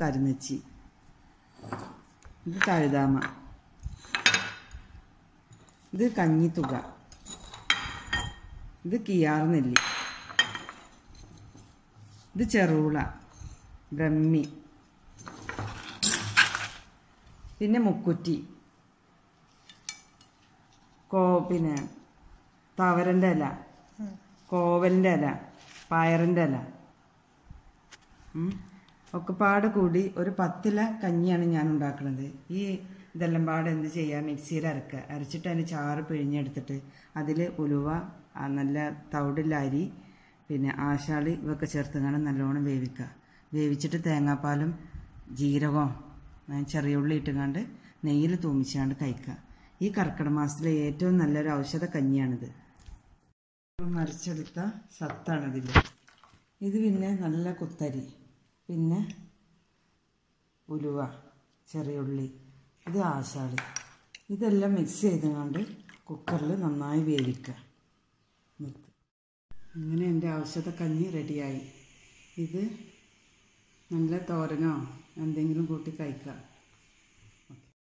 കരുന്നച്ചി ഇത് തഴുതാമ ഇത് കഞ്ഞിത്തുക ഇത് കിയാർ നെല്ലി ഇത് ചെറുള ബ്രഹ്മി പിന്നെ മുക്കുറ്റി കോ പിന്നെ തവരൻ്റെ ഇല കോവലിൻ്റെ ഇല പയറിൻ്റെ ഇല ഉം. ഒക്കെ പാടെ കൂടി ഒരു പത്തില കഞ്ഞിയാണ് ഞാൻ ഉണ്ടാക്കുന്നത് ഈ ഇതെല്ലാം പാടെ എന്ത് ചെയ്യുക മിക്സിയിൽ അരക്കുക അരച്ചിട്ട് അതിന് ചാറ് പിഴിഞ്ഞെടുത്തിട്ട് അതിൽ ഉലുവ ആ നല്ല തവിടുള്ള അരി പിന്നെ ആശാളി ഇവയൊക്കെ ചേർത്തുകൊണ്ട് നല്ലോണം വേവിക്കുക വേവിച്ചിട്ട് തേങ്ങാപ്പാലും ജീരകവും ആ, ചെറിയ ഉള്ളി ഇട്ടുകൊണ്ട് നെയ്യിൽ തൂമിച്ചാണ്ട് കഴിക്കുക ഈ കർക്കിടക മാസത്തിലെ ഏറ്റവും നല്ലൊരു ഔഷധ കഞ്ഞിയാണിത് മരിച്ചെടുത്ത സത്താണിതിൽ ഇത് പിന്നെ നല്ല കുത്തരി പിന്നെ ഉലുവ ചെറിയ ഉള്ളി ഇത് ആശാളി ഇതെല്ലാം മിക്സ് ചെയ്തുകൊണ്ട് കുക്കറിൽ നന്നായി വേവിക്കുക നിർത്തി അങ്ങനെ എൻ്റെ ഔഷധ കഞ്ഞി റെഡിയായി ഇത് നല്ല തോരനോ എന്തെങ്കിലും കൂട്ടി കഴിക്കാം